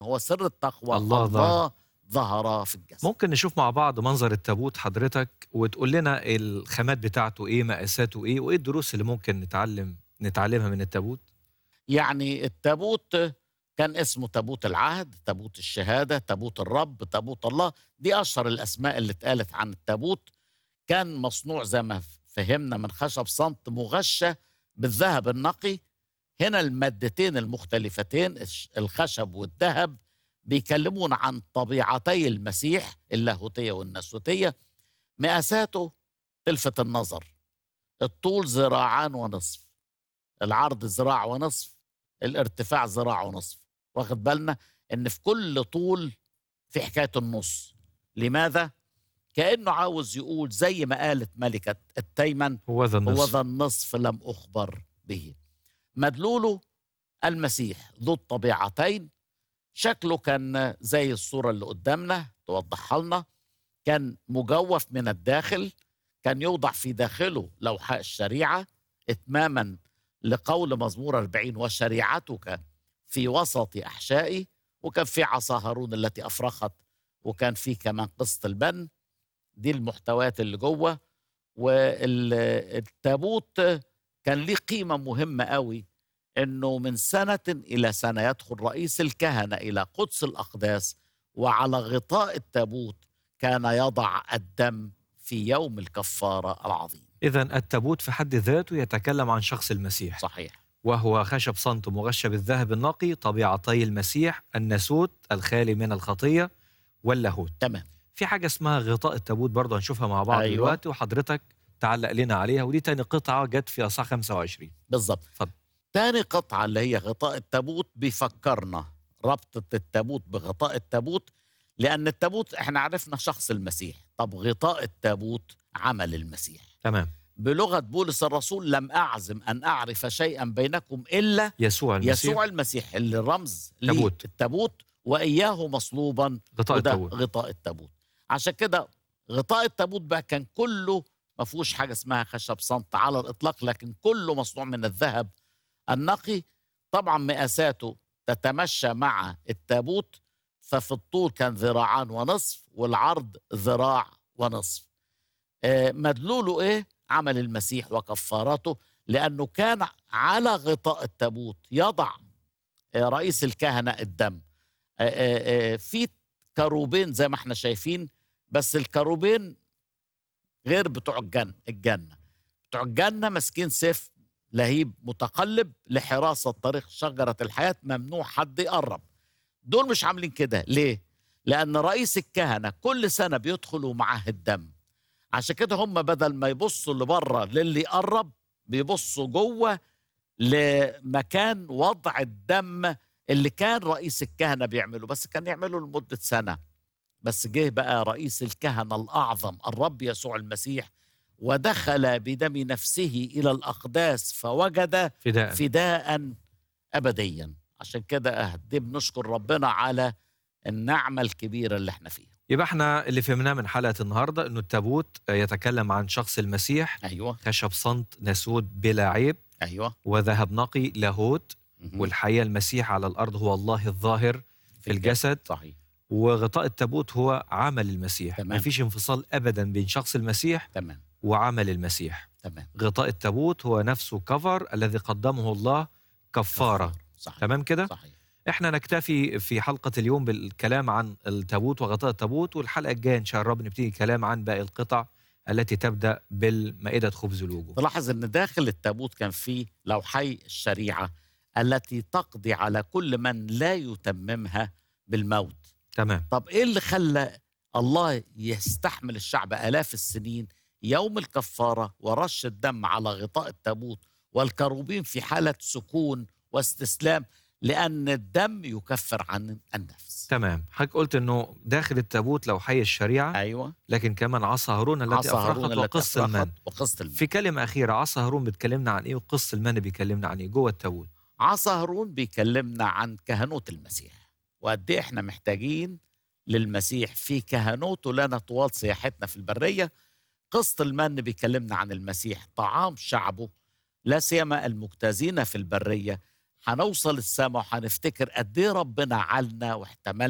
هو سر التقوى الله الله ظهر في الجسد ممكن نشوف مع بعض منظر التابوت حضرتك وتقول لنا الخامات بتاعته ايه مقاساته ايه وايه الدروس اللي ممكن نتعلم نتعلمها من التابوت يعني التابوت كان اسمه تابوت العهد تابوت الشهادة تابوت الرب تابوت الله دي أشهر الأسماء اللي اتقالت عن التابوت كان مصنوع زي ما فهمنا من خشب صمت مغشى بالذهب النقي هنا المادتين المختلفتين الش- الخشب والذهب بيكلمون عن طبيعتي المسيح اللاهوتية والناسوتية مقاساته تلفت النظر الطول ذراعان ونصف العرض ذراع ونصف الارتفاع ذراع ونصف واخد بالنا ان في كل طول في حكايه النص لماذا كانه عاوز يقول زي ما قالت ملكه التيمن هو ذا هو النصف ذا النصف لم اخبر به مدلوله المسيح ذو الطبيعتين شكله كان زي الصوره اللي قدامنا توضحها لنا كان مجوف من الداخل كان يوضع في داخله لوحاء الشريعه اتماما لقول مزمور 40 وشريعتك في وسط احشائي وكان في عصا هارون التي افرخت وكان في كمان قسط البن دي المحتويات اللي جوه والتابوت كان ليه قيمه مهمه قوي انه من سنه الى سنه يدخل رئيس الكهنه الى قدس الاقداس وعلى غطاء التابوت كان يضع الدم في يوم الكفاره العظيم اذا التابوت في حد ذاته يتكلم عن شخص المسيح صحيح وهو خشب صنط مغشى بالذهب النقي طبيعتي المسيح الناسوت الخالي من الخطيه واللاهوت تمام في حاجه اسمها غطاء التابوت برضه هنشوفها مع بعض أيوة. دلوقتي وحضرتك تعلق لنا عليها ودي تاني قطعه جت في اصحاح 25 بالظبط اتفضل. تاني قطعة اللي هي غطاء التابوت بيفكرنا ربطة التابوت بغطاء التابوت لأن التابوت احنا عرفنا شخص المسيح طب غطاء التابوت عمل المسيح تمام بلغة بولس الرسول لم أعزم أن أعرف شيئا بينكم إلا يسوع المسيح يسوع المسيح اللي رمز ليه تابوت. التابوت وإياه مصلوبا غطاء وده التابوت غطاء التابوت عشان كده غطاء التابوت بقى كان كله ما فيهوش حاجه اسمها خشب صمت على الاطلاق لكن كله مصنوع من الذهب النقي طبعا مقاساته تتمشى مع التابوت ففي الطول كان ذراعان ونصف والعرض ذراع ونصف آه، مدلوله ايه عمل المسيح وكفارته لانه كان على غطاء التابوت يضع آه، رئيس الكهنه الدم آه، آه، آه، في كروبين زي ما احنا شايفين بس الكروبين غير بتوع الجنة الجنة بتوع الجنة ماسكين سيف لهيب متقلب لحراسة طريق شجرة الحياة ممنوع حد يقرب دول مش عاملين كده ليه؟ لأن رئيس الكهنة كل سنة بيدخلوا معاه الدم عشان كده هم بدل ما يبصوا لبره للي يقرب بيبصوا جوه لمكان وضع الدم اللي كان رئيس الكهنة بيعمله بس كان يعمله لمدة سنة بس جه بقى رئيس الكهنة الأعظم الرب يسوع المسيح ودخل بدم نفسه إلى الأقداس فوجد فداء فداء أبديا عشان كده أهدي بنشكر ربنا على النعمة الكبيرة اللي احنا فيها يبقى احنا اللي فهمناه من حلقه النهارده انه التابوت يتكلم عن شخص المسيح أيوة خشب صنط ناسوت بلا عيب أيوة وذهب نقي لاهوت مهم. والحقيقه المسيح على الارض هو الله الظاهر في الجسد صحيح وغطاء التابوت هو عمل المسيح تمام. ما فيش انفصال ابدا بين شخص المسيح تمام وعمل المسيح تمام غطاء التابوت هو نفسه كفر الذي قدمه الله كفاره صحيح تمام كده صحيح احنا نكتفي في حلقه اليوم بالكلام عن التابوت وغطاء التابوت والحلقه الجايه ان شاء الله نبتدي كلام عن باقي القطع التي تبدا بالمائده خبز الوجوه تلاحظ ان داخل التابوت كان فيه لوحي الشريعه التي تقضي على كل من لا يتممها بالموت تمام طب ايه اللي خلى الله يستحمل الشعب الاف السنين يوم الكفاره ورش الدم على غطاء التابوت والكروبين في حاله سكون واستسلام لان الدم يكفر عن النفس تمام حضرتك قلت انه داخل التابوت لوحي الشريعه ايوه لكن كمان عصا هارون التي عصا هارون افرخت التي وقص أفرخت المن وقصة المن في كلمه اخيره عصا هارون بتكلمنا عن ايه وقص المن بيكلمنا عن ايه جوه التابوت عصا هارون بيكلمنا عن كهنوت المسيح وقد ايه احنا محتاجين للمسيح في كهنوته لنا طوال سياحتنا في البريه قسط المن بيكلمنا عن المسيح طعام شعبه لا سيما المجتازين في البريه هنوصل السما وهنفتكر قد ايه ربنا عالنا واحتملنا